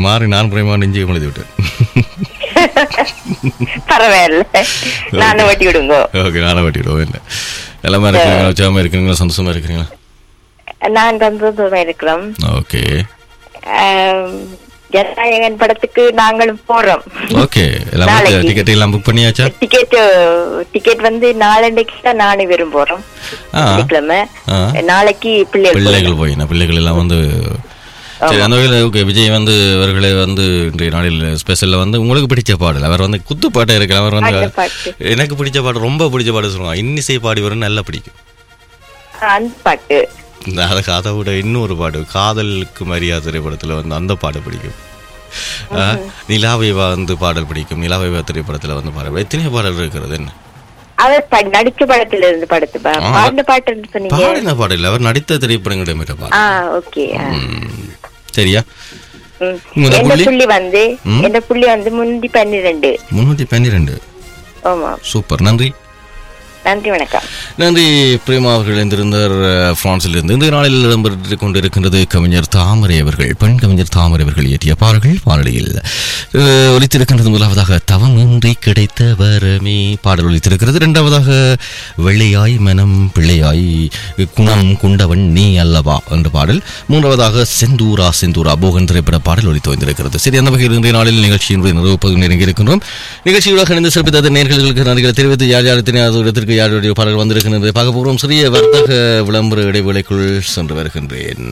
மாறி நான் பிரேமா நெஞ்சு எழுதி விட்டேன் பரவாயில்ல நானும் வட்டி விடுங்க ஓகே நானும் வட்டிடுவோம் இல்லை எல்லாமே இருக்கிறீங்களா உற்சாகமா இருக்கிறீங்களா சந்தோஷமா இருக்கிறீங்களா நான் சந்தோஷமா இருக்கிறோம் ஓகே ஆம், ஜனநாயகன் படத்துக்கு நாங்களும் போறோம் ஓகே எல்லாமே நாளைக்கு. டிக்கெட் எல்லாம் புக் பண்ணியாச்சா டிக்கெட் டிக்கெட் வந்து நாளன்னைக்கு தான் நானே வெறும் போறோம் ஆ. வெள்ளிக்கிழமை ஆ. நாளைக்கு பிள்ளைகள் பிள்ளைகள் போயின பிள்ளைகள் எல்லாம் வந்து சரி அந்த வகையில் ஓகே விஜய் வந்து அவர்களை வந்து இன்றைய நாளில் ஸ்பெஷலில் வந்து உங்களுக்கு பிடிச்ச பாடல் அவர் வந்து குத்து பாட்டே இருக்கு அவர் வந்து பாட்டு, பாட்டு. எனக்கு பிடிச்ச பாட்டு ரொம்ப பிடிச்ச பாட்டு சொல்லுவாங்க இன்னிசை பாடி வரும் நல்லா பிடிக்கும் அந்த பாட்டு இந்த அதுக்கு அதை விட இன்னொரு பாட்டு காதலுக்கு மரியாதை திரைப்படத்தில் வந்து அந்த பாட்டு பிடிக்கும் ஆ, நிலாவைவா வந்து பாடல் பிடிக்கும் நிலாவைவா திரைப்படத்தில் வந்து பாடல் எத்தனை பாடல் இருக்கிறது என்ன அவர் ப- நடிச்ச படத்துல இருந்து படத்து பா- ஆ. பாடின பாட்டுன்னு சொன்னீங்க பாடின பாடல் இல்லை அவர் நடித்த திரைப்படங்கள் மீட்ட பாடல் ஆ ஓகே ம், சரியா ம். உங்க எந்த புள்ளி? புள்ளி வந்து ம். எந்த புள்ளி வந்து முந்தி பன்னிரெண்டு முன்னூற்றி பன்னிரெண்டு ஆமா சூப்பர் நன்றி நன்றி வணக்கம் நன்றி பிரேமா அவர்கள் இணைந்திருந்தார் அஹ், பிரான்சில் இருந்து இந்த நாளில் இடம்பெற்றுக் கொண்டிருக்கின்றது கவிஞர் தாமரை அவர்கள் பெண் கவிஞர் தாமரை அவர்கள் இயற்றிய பாடல்கள் வானொலியில் அஹ், ஒலித்திருக்கின்றது முதலாவதாக தவமின்றி கிடைத்த வரமே பாடல் ஒலித்திருக்கிறது இரண்டாவதாக வெள்ளையாய் மனம் பிள்ளையாய் குணம் குண்டவன் நீ அல்லவா என்ற பாடல் மூன்றாவதாக செந்தூரா செந்தூரா போகன் திரைப்பட பாடல் ஒலித்து வந்திருக்கிறது சரி அந்த வகையில் இன்றைய நாளில் நிகழ்ச்சியினுடைய நிறைவு பகுதி நெருங்கி இருக்கின்றோம் நிகழ்ச்சியோட இணைந்து சிறப்பித்த நேர்களுக்கு நன்றிகளை தெரிவித்து யார் யார் தெரியாத இடத்திற்கு யாருடைய பாடல் வந்திருக்கின்றது பார்க்க போகிறோம் சிறிய வர்த்தக விளம்பர இடைவேளைக்குள் சென்று வருகின்றேன்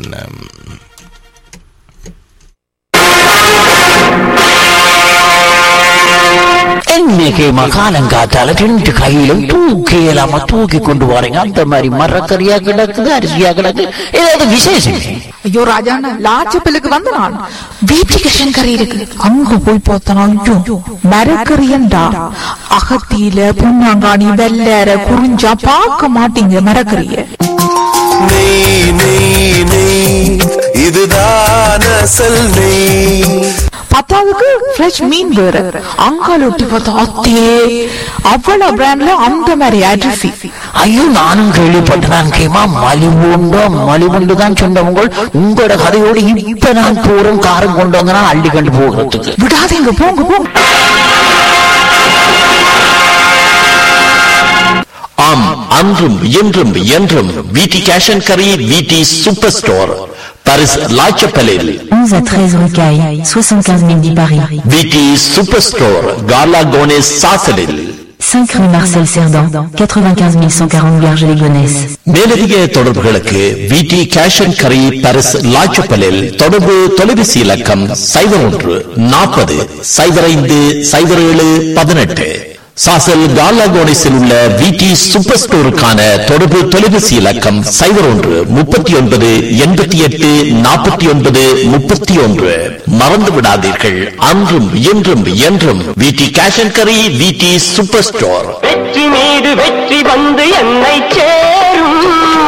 இன்னைக்கு மகாலங்காத்தால ரெண்டு கையிலும் தூக்கி இல்லாம தூக்கி கொண்டு வரீங்க அந்த மாதிரி மரக்கறியா கிடக்குது அரிசியா கிடக்கு ஏதாவது விசேஷம் ஐயோ ராஜாண்ணா லாச்சப்பிலுக்கு வந்த நான் வீட்டுக்கு கறி இருக்கு அங்க போய் பார்த்தனா ஐயோ மரக்கறியண்டா அகத்தியில பொன்னாங்காணி வெள்ளற குறிஞ்சா பார்க்க மாட்டீங்க மரக்கறிய நெய் நெய் நெய் இதுதான் அசல் நெய் பத்தாவதுக்கு ஃப்ரெஷ் மீன் வேற அங்கால ஒட்டி பார்த்தா அத்தே அவ்வளவு பிராண்ட்ல அந்த மாதிரி அரிசி ஐயோ நானும் கேள்விப்பட்டேன் கேமா மலிவுண்டோ மலிவுண்டு தான் சொன்னவங்க உங்களோட கதையோடு இப்ப நான் போறோம் காரம் கொண்டு வந்தனா அள்ளி கண்டு போகிறதுக்கு விடாதீங்க போங்க போங்க ஆம் அன்றும் இன்றும் என்றும் விடி கேஷ் அண்ட் கரி விடி சூப்பர் ஸ்டோர் பரிஸ் லாச்சப்பலில் 11 à 13 rue Caille, 75 000 dit Paris. விடி சூப்பர் ஸ்டோர் கார்லா கோனேஸ் சாசலில் 5 rue Marcel Cerdan, 95 140 Garges-les-Gonesse. மேலதிக தொடர்புகளுக்கு விடி கேஷ் அண்ட் கரி பரிஸ் லாச்சப்பலில் தொடர்பு தொலைபேசி இலக்கம் சைபர் ஒன்று நாற்பது சைபர் ஐந்து சைபர் ஏழு பதினெட்டு சாசல் கார்லா கோனேஸில் உள்ள விடி சூப்பர் ஸ்டோருக்கான தொடர்பு தொலைபேசி இலக்கம் சைபர் ஒன்று முப்பத்தி ஒன்பது எண்பத்தி எட்டு நாற்பத்தி ஒன்பது முப்பத்தி ஒன்று மறந்து விடாதீர்கள் அன்றும் இன்றும் என்றும் விடி கேஷ் அண்ட் கரி விடி சூப்பர் ஸ்டோர் வெற்றி மீது வெற்றி வந்து என்னை சேரும்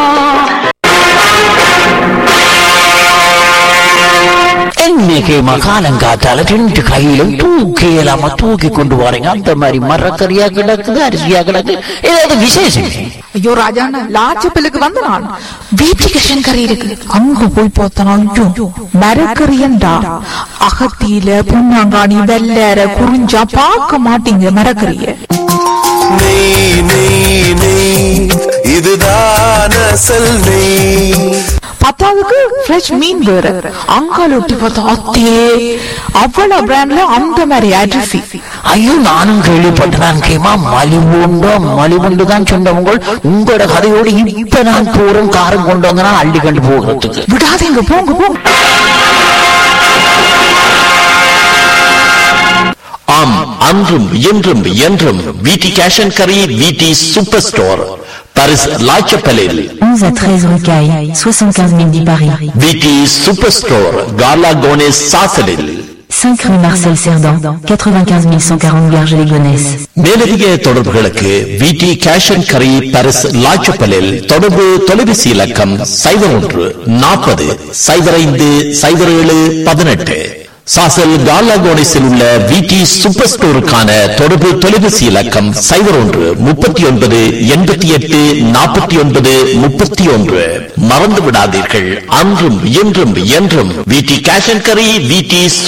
இன்னைக்கு மகாலங்காத்தால ரெண்டு கையிலும் தூக்கி இல்லாம தூக்கி கொண்டு வரீங்க அந்த மாதிரி மரக்கறியா கிடக்குது அரிசியா கிடக்கு ஏதாவது விசேஷம் ஐயோ ராஜாண்ணா லாச்சப்பிலுக்கு வந்த நான் வீட்டுக்கு கறி இருக்கு அங்க போய் பார்த்தனா ஐயோ மரக்கறியண்டா அகத்தியில பொன்னாங்காணி வெள்ளற குறிஞ்சா பார்க்க மாட்டீங்க மரக்கறிய நெய் நெய் நெய் இதுதான் அசல் நெய் பத்தாவதுக்கு ஃப்ரெஷ் மீன் வேற அங்கால ஒட்டி பார்த்தா அத்தே அவ்வளவு பிராண்ட்ல அந்த மாதிரி அரிசி ஐயோ நானும் கேள்விப்பட்டேன் கேமா மலிவுண்டோ மலிவுண்டு தான் சொன்னவங்க உங்களோட கதையோடு இப்ப நான் போறோம் காரம் கொண்டு வந்தனா அள்ளி கண்டு போகிறதுக்கு விடாதீங்க போங்க போங்க ஆம் அன்றும் இன்றும் என்றும் விடி கேஷ் அண்ட் கரி விடி சூப்பர் ஸ்டோர் பரிஸ் லாச்சப்பலில் 11 à 13 rue Caille, 75 000 dit Paris. விடி சூப்பர் ஸ்டோர் கார்லா கோனேஸ் சாசலில் 5 rue Marcel Cerdan, 95 140 Garges-les-Gonesse. மேலதிக தொடர்புகளுக்கு விடி கேஷ் அண்ட் கரி பரிஸ் லாச்சப்பலில் தொடர்பு தொலைபேசி இலக்கம் சைபர் ஒன்று நாற்பது சைபர் ஐந்து சைபர் ஏழு பதினெட்டு சாசல் கார்லா கோனேஸில் உள்ள விடி சூப்பர் ஸ்டோருக்கான தொடர்பு தொலைபேசி இலக்கம் சைபர் ஒன்று முப்பத்தி ஒன்பது எண்பத்தி எட்டு நாற்பத்தி ஒன்பது முப்பத்தி ஒன்று மறந்து விடாதீர்கள் அன்றும் இன்றும் என்றும் விடி கேஷ் அண்ட் கரி விடி